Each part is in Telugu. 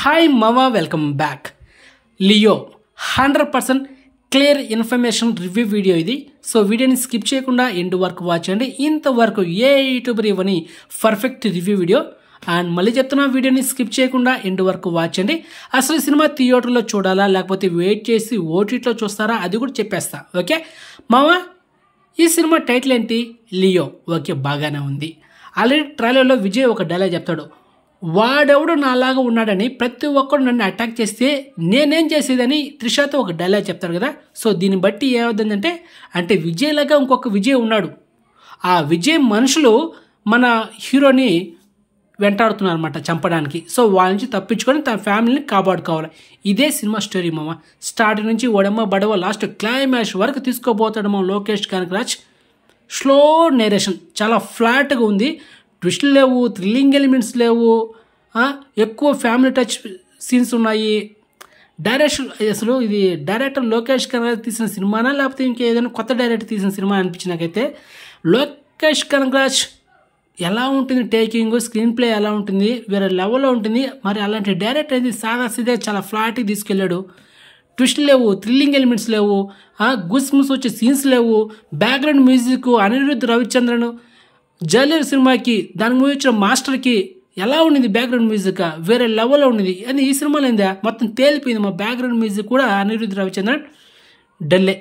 హాయ్ మమా welcome back Leo hundred percent clear information review video ఇది సో వీడియోని స్కిప్ చేయకుండా ఎండ్ వరకు వాచ్ చేయండి ఇంతవరకు ఏ యూట్యూబర్ ఇవ్వని పర్ఫెక్ట్ రివ్యూ వీడియో అండ్ మళ్ళీ చెప్తున్నా వీడియోని స్కిప్ చేయకుండా ఎండ్ వరకు వాచ్ చేయండి అసలు ఈ సినిమా థియేటర్లో చూడాలా లేకపోతే వెయిట్ చేసి ఓటీటీలో చూస్తారా అది కూడా చెప్పేస్తా ఓకే మామా ఈ సినిమా టైటిల్ ఏంటి లియో ఓకే బాగానే ఉంది ఆల్రెడీ ట్రైలర్లో విజయ్ ఒక డైలాగ్ చెప్తాడు వాడెవడు నాలాగా ఉన్నాడని ప్రతి ఒక్కడు నన్ను అటాక్ చేస్తే నేనేం చేసేదని త్రిషాతో ఒక డైలాగ్ చెప్తారు కదా సో దీన్ని బట్టి ఏమవుతుందంటే అంటే విజయ్ లాగా ఇంకొక విజయ్ ఉన్నాడు ఆ విజయ్ మనుషులు మన హీరోని వెంటాడుతున్నారు అనమాట చంపడానికి సో వాళ్ళ నుంచి తప్పించుకొని తన ఫ్యామిలీని కాపాడుకోవాలి ఇదే సినిమా స్టోరీ మామ స్టార్టింగ్ నుంచి ఒడమ్మ బడవ లాస్ట్ క్లైమాక్స్ వరకు తీసుకోబోతాడు మా లోకేష్ కనకరాజ్ స్లో నేరేషన్ చాలా ఫ్లాట్గా ఉంది ట్విస్ట్లు లేవు థ్రిల్లింగ్ ఎలిమెంట్స్ లేవు ఆ, ఎక్కువ ఫ్యామిలీ టచ్ సీన్స్ ఉన్నాయి డైరెక్షన్ అసలు ఇది డైరెక్టర్ లోకేష్ కనకరాజ్ తీసిన సినిమానా లేకపోతే ఇంకేదైనా కొత్త డైరెక్టర్ తీసిన సినిమా అనిపించింది నాకైతే లోకేష్ కనకరాజ్ ఎలా ఉంటుంది టేకింగ్ స్క్రీన్ ప్లే ఎలా ఉంటుంది వేరే లెవెల్లో ఉంటుంది మరి అలాంటి డైరెక్టర్ అయితే సాదా సీదే చాలా ఫ్లాట్గా తీసుకెళ్ళాడు ట్విస్ట్ లేవు థ్రిల్లింగ్ ఎలిమెంట్స్ లేవు గుస్ ముస్ వచ్చే సీన్స్ లేవు బ్యాక్గ్రౌండ్ మ్యూజిక్ అనిరుద్ధ్ రవిచంద్రన్ జైలర్ సినిమాకి దాని ముందు వచ్చిన మాస్టర్కి ఎలా ఉండింది బ్యాక్గ్రౌండ్ మ్యూజిక్ వేరే లెవెల్లో ఉండింది అని ఈ సినిమాలో ఏందా మొత్తం తేలిపోయింది మా బ్యాక్గ్రౌండ్ మ్యూజిక్ కూడా అనిరుద్ధ్ రవిచంద్రన్ డల్లే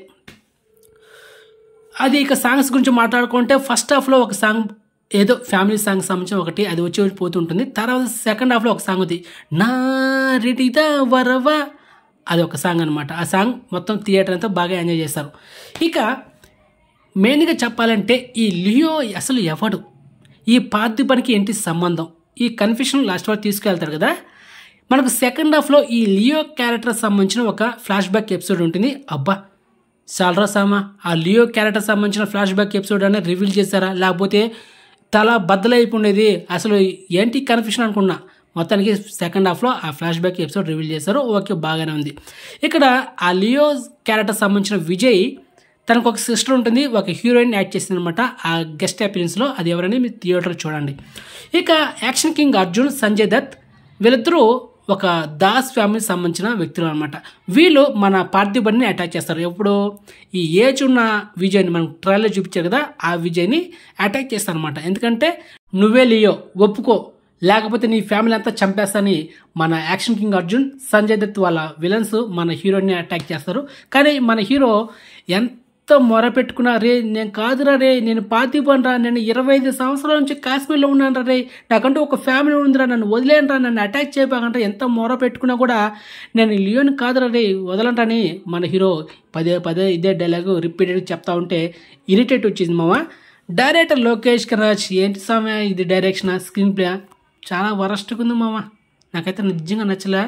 అది ఇక సాంగ్స్ గురించి మాట్లాడుకుంటే ఫస్ట్ హాఫ్లో ఒక సాంగ్ ఏదో ఫ్యామిలీ సాంగ్ సంబంధించిన ఒకటి అది వచ్చి వచ్చి పోతుంటుంది తర్వాత సెకండ్ హాఫ్లో ఒక సాంగ్ ఉంది నా రెడిదా వరవా అది ఒక సాంగ్ అనమాట ఆ సాంగ్ మొత్తం థియేటర్ అంతా బాగా ఎంజాయ్ చేస్తారు ఇక మెయిన్గా చెప్పాలంటే ఈ లియో అసలు ఎవడు ఈ పార్థిపనికి ఏంటి సంబంధం ఈ కన్ఫ్యూషన్ లాస్ట్ వరకు తీసుకెళ్తారు కదా మనకు సెకండ్ హాఫ్లో ఈ లియో క్యారెక్టర్ సంబంధించిన ఒక ఫ్లాష్ బ్యాక్ ఎపిసోడ్ ఉంటుంది అబ్బా చాలరా సామా ఆ లియో క్యారెక్టర్ సంబంధించిన ఫ్లాష్ బ్యాక్ ఎపిసోడ్ అనేది రివీల్ చేశారా లేకపోతే తల బద్దలైపోయిండేది అసలు ఏంటి కన్ఫ్యూషన్ అనుకున్నా మొత్తానికి సెకండ్ హాఫ్లో ఆ ఫ్లాష్ బ్యాక్ ఎపిసోడ్ రివీల్ చేశారు ఓకే బాగానే ఉంది ఇక్కడ ఆ లియో క్యారెక్టర్ సంబంధించిన విజయ్ తనకు ఒక సిస్టర్ ఉంటుంది ఒక హీరోయిన్ యాక్ట్ చేసింది అనమాట ఆ గెస్ట్ అపీరెన్స్లో అది ఎవరని మీరు థియేటర్ చూడండి ఇక యాక్షన్ కింగ్ అర్జున్ సంజయ్ దత్ వీళ్ళిద్దరూ ఒక దాస్ ఫ్యామిలీకి సంబంధించిన వ్యక్తులు అనమాట వీళ్ళు మన పార్థిబన్ని అటాక్ చేస్తారు ఎప్పుడు ఈ ఏజ్ ఉన్న విజయ్ని మనం ట్రైలర్ చూపించారు కదా ఆ విజయ్ని అటాక్ చేస్తారు అనమాట ఎందుకంటే నువ్వే లియో ఒప్పుకో లేకపోతే నీ ఫ్యామిలీ అంతా చంపేస్తాని మన యాక్షన్ కింగ్ అర్జున్ సంజయ్ దత్ వాళ్ళ విలన్స్ మన హీరోని అటాక్ చేస్తారు కానీ మన హీరో ఎంత మొర పెట్టుకున్నా రే నేను కాదురా రే నేను పాతిపోను రా నేను ఇరవై ఐదు సంవత్సరాల నుంచి కాశ్మీర్లో ఉన్నాను రే నాకంటూ ఒక ఫ్యామిలీ ఉందిరా నన్ను వదిలేనరా నన్ను అటాక్ చేయబాకంటే ఎంత మొర పెట్టుకున్నా కూడా నేను లియోని కాదురా రే వదలంటని మన హీరో పదే పదే ఇదే డైలాగ్ రిపీటెడ్ చెప్తా ఉంటే ఇరిటేట్ వచ్చింది మామ డైరెక్టర్ లోకేష్ కరాజ్ ఏంటి సమయ ఇది డైరెక్షన్ స్క్రీన్ ప్లే చాలా వరస్ట్గా ఉంది మామ నాకైతే నిజంగా నచ్చలే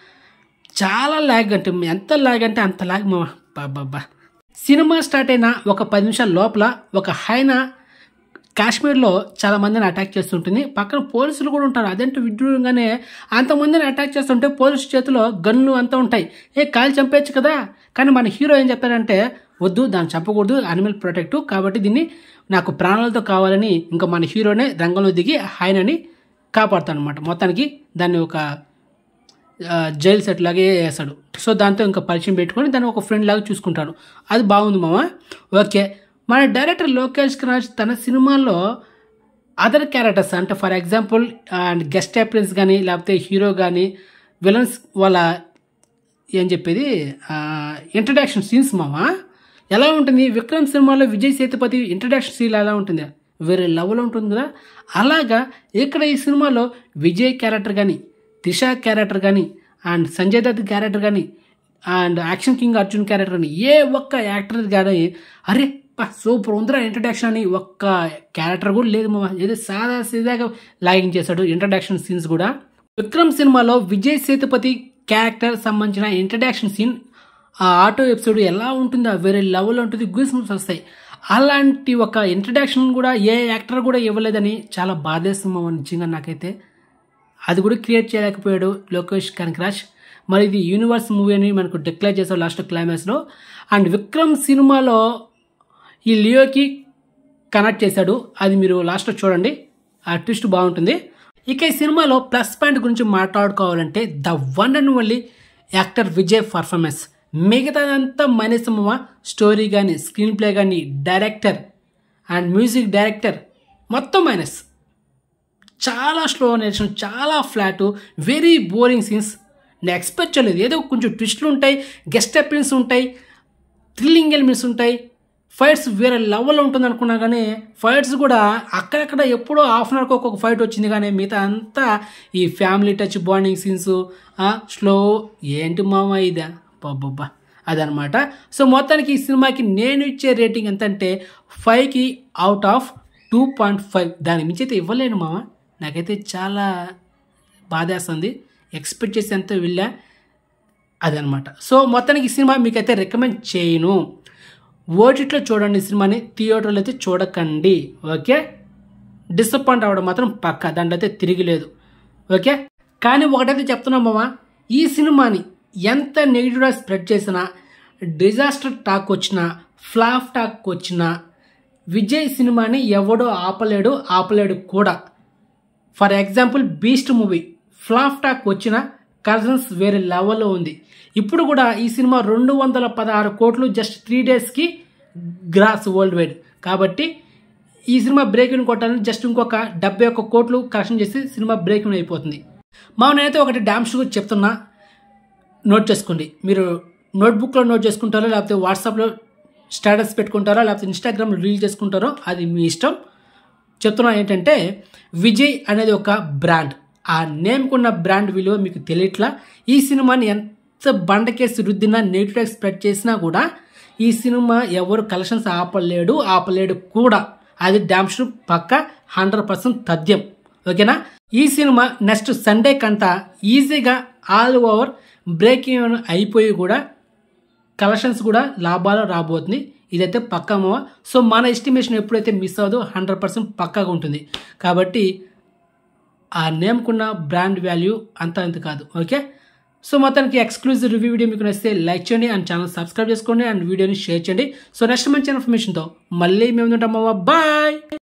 చాలా ల్యాగ్ అంటే ఎంత ల్యాగ్ అంటే అంత ల్యాగ్ మామ బాబా సినిమా స్టార్ట్ అయిన ఒక పది నిమిషాల లోపల ఒక హైన కాశ్మీర్లో చాలా మందిని అటాక్ చేస్తుంటుంది పక్కన పోలీసులు కూడా ఉంటారు అదంటే విడ్డూరంగానే అంతమందిని అటాక్ చేస్తుంటే పోలీసు చేతిలో గన్లు అంతా ఉంటాయి ఏ కాలు చంపేయచ్చు కదా కానీ మన హీరో ఏం చెప్పారంటే వద్దు దాన్ని చంపకూడదు అనిమల్ ప్రొటెక్ట్ కాబట్టి దీన్ని నాకు ప్రాణాలతో కావాలని ఇంకా మన హీరోనే రంగంలో దిగి ఆయనని కాపాడుతాడు అనమాట మొత్తానికి దాన్ని ఒక ఆ, జైలు సెట్ లాగే వేస్తాడు సో దాంతో ఇంకా పరిచయం పెట్టుకొని దాన్ని ఒక ఫ్రెండ్ లాగా చూసుకుంటాడు అది బాగుంది మామ ఓకే మన డైరెక్టర్ లోకేష్ కరాజ్ తన సినిమాల్లో అదర్ క్యారెక్టర్స్ అంటే for example and guest appearance కానీ లేకపోతే హీరో కానీ విలన్స్ వాళ్ళ ఏం చెప్పేది ఇంట్రడక్షన్ సీన్స్ మామ ఎలా ఉంటుంది విక్రమ్ సినిమాలో విజయ్ సేతుపతి ఇంట్రడక్షన్ సీన్ ఎలా ఉంటుంది వేరే లెవెల్ ఉంటుంది కదా అలాగా ఇక్కడ ఈ సినిమాలో విజయ్ క్యారెక్టర్ కానీ త్రిష క్యారెక్టర్ కానీ అండ్ సంజయ్ దత్ క్యారెక్టర్ కానీ and action king Arjun character కానీ ఏ ఒక్క యాక్టర్ కానీ అరే పా సూపర్ ఉందిరా ఇంట్రడక్షన్ అని ఒక్క క్యారెక్టర్ కూడా లేదు మామ ఏదో సాదా సీదాగా లాగింగ్ చేశాడు ఇంట్రడక్షన్ సీన్స్ కూడా విక్రమ్ సినిమాలో విజయ్ సేతుపతి క్యారెక్టర్ సంబంధించిన ఇంట్రడక్షన్ సీన్ ఆ ఆటో ఎపిసోడ్ ఎలా ఉంటుందో వేరే లెవెల్ ఉంటుంది గూస్ వస్తాయి అలాంటి ఒక ఇంట్రడక్షన్ కూడా ఏ యాక్టర్ కూడా ఇవ్వలేదని చాలా బాధేస్తుంది మామ నిజంగా నాకైతే అది కూడా క్రియేట్ చేయలేకపోయాడు లోకేష్ కనకరాజ్ మరి ఇది యూనివర్స్ మూవీ అని మనకు డిక్లేర్ చేశారు లాస్ట్ క్లైమాక్స్లో అండ్ విక్రమ్ సినిమాలో ఈ లియోకి కనెక్ట్ చేశాడు అది మీరు లాస్ట్లో చూడండి ఆ ట్విస్ట్ బాగుంటుంది ఇక ఈ సినిమాలో ప్లస్ పాయింట్ గురించి మాట్లాడుకోవాలంటే the one and only actor Vijay performance మిగతాదంతా మైనస్ అమ్మ స్టోరీ కానీ స్క్రీన్ ప్లే కానీ డైరెక్టర్ అండ్ మ్యూజిక్ డైరెక్టర్ మొత్తం మైనస్ చాలా స్లో నేర్చుకుని చాలా ఫ్లాట్ వెరీ బోరింగ్ సీన్స్ నేను ఎక్స్పెక్ట్ చేయలేదు ఏదో కొంచెం ట్విస్ట్లు ఉంటాయి గెస్ట్ అపీరెన్స్ ఉంటాయి థ్రిల్లింగ్ ఎలిమెంట్స్ ఉంటాయి ఫైట్స్ వేరే లెవెల్లో ఉంటుంది అనుకున్నా కానీ ఫైట్స్ కూడా అక్కడక్కడ ఎప్పుడో హాఫ్ అన్ అవర్కి ఒక్కొక్క ఫైట్ వచ్చింది కానీ మిగతా అంతా ఈ family touch bonding scenes slow ఏంటి మామ ఇదా బాబ్బా అదనమాట సో మొత్తానికి ఈ సినిమాకి నేను ఇచ్చే రేటింగ్ ఎంత అంటే ఫైవ్కి out of two point five దాని మించి అయితే ఇవ్వలేను మామ నాకైతే చాలా బాధేస్తుంది ఎక్స్పెక్ట్ చేసి ఎంత వెళ్ళా అదనమాట సో మొత్తానికి ఈ సినిమా మీకైతే రికమెండ్ చేయను ఓటీటీలో చూడండి ఈ సినిమాని థియేటర్లో అయితే చూడకండి ఓకే డిసప్పాయింట్ అవ్వడం మాత్రం పక్క దాంట్లో అయితే తిరిగిలేదు ఓకే కానీ ఒకటైతే చెప్తున్నాం మామ ఈ సినిమాని ఎంత నెగిటివ్గా స్ప్రెడ్ చేసినా డిజాస్టర్ టాక్ వచ్చినా ఫ్లాప్ టాక్ వచ్చినా విజయ్ సినిమాని ఎవడో ఆపలేడు ఆపలేడు కూడా for example Beast movie flop talk వచ్చిన కలెక్షన్స్ వేరే లెవెల్లో ఉంది ఇప్పుడు కూడా ఈ సినిమా రెండు వందల పదహారు కోట్లు జస్ట్ త్రీ డేస్కి గ్రాస్ వరల్డ్ వైడ్ కాబట్టి ఈ సినిమా బ్రేక్ ఇన్ కొట్టాలని జస్ట్ ఇంకొక డెబ్బై ఒక్క కోట్లు కలెక్షన్ చేసి సినిమా బ్రేక్ ఇన్ అయిపోతుంది మా నేనైతే ఒకటి డ్యామ్ షూర్ చెప్తున్నా నోట్ చేసుకోండి మీరు నోట్బుక్లో నోట్ చేసుకుంటారో లేకపోతే వాట్సాప్లో స్టేటస్ పెట్టుకుంటారో లేకపోతే ఇన్స్టాగ్రామ్లో రీల్ చేసుకుంటారో అది మీ ఇష్టం చెప్తున్నా ఏంటంటే విజయ్ అనేది ఒక బ్రాండ్ ఆ నేమ్కున్న బ్రాండ్ విలువ మీకు తెలియట్లా ఈ సినిమాని ఎంత బండకేసి రుద్దినా నెగిటివ్ స్ప్రెడ్ చేసినా కూడా ఈ సినిమా ఎవరు కలెక్షన్స్ ఆపలేడు ఆపలేడు కూడా అది డ్యామ్ షూర్ పక్క హండ్రెడ్ పర్సెంట్ తథ్యం ఓకేనా ఈ సినిమా నెక్స్ట్ సండే కంట ఈజీగా ఆల్ ఓవర్ బ్రేక్ అయిపోయి కూడా కలెక్షన్స్ కూడా లాభాలు రాబోతుంది ఇదైతే పక్కా మావ సో మన ఎస్టిమేషన్ ఎప్పుడైతే మిస్ అవ్వదో హండ్రెడ్ పర్సెంట్ పక్కాగా ఉంటుంది కాబట్టి ఆ నేమ్కున్న బ్రాండ్ వాల్యూ అంత అంత కాదు ఓకే సో మొత్తానికి ఎక్స్క్లూజివ్ రివ్యూ వీడియో మీకు నచ్చితే లైక్ చేయండి అండ్ ఛానల్ సబ్స్క్రైబ్ చేసుకోండి అండ్ వీడియోని షేర్ చేయండి సో నెక్స్ట్ మంచి ఇన్ఫర్మేషన్తో మళ్ళీ మేము ఉంటాం బాయ్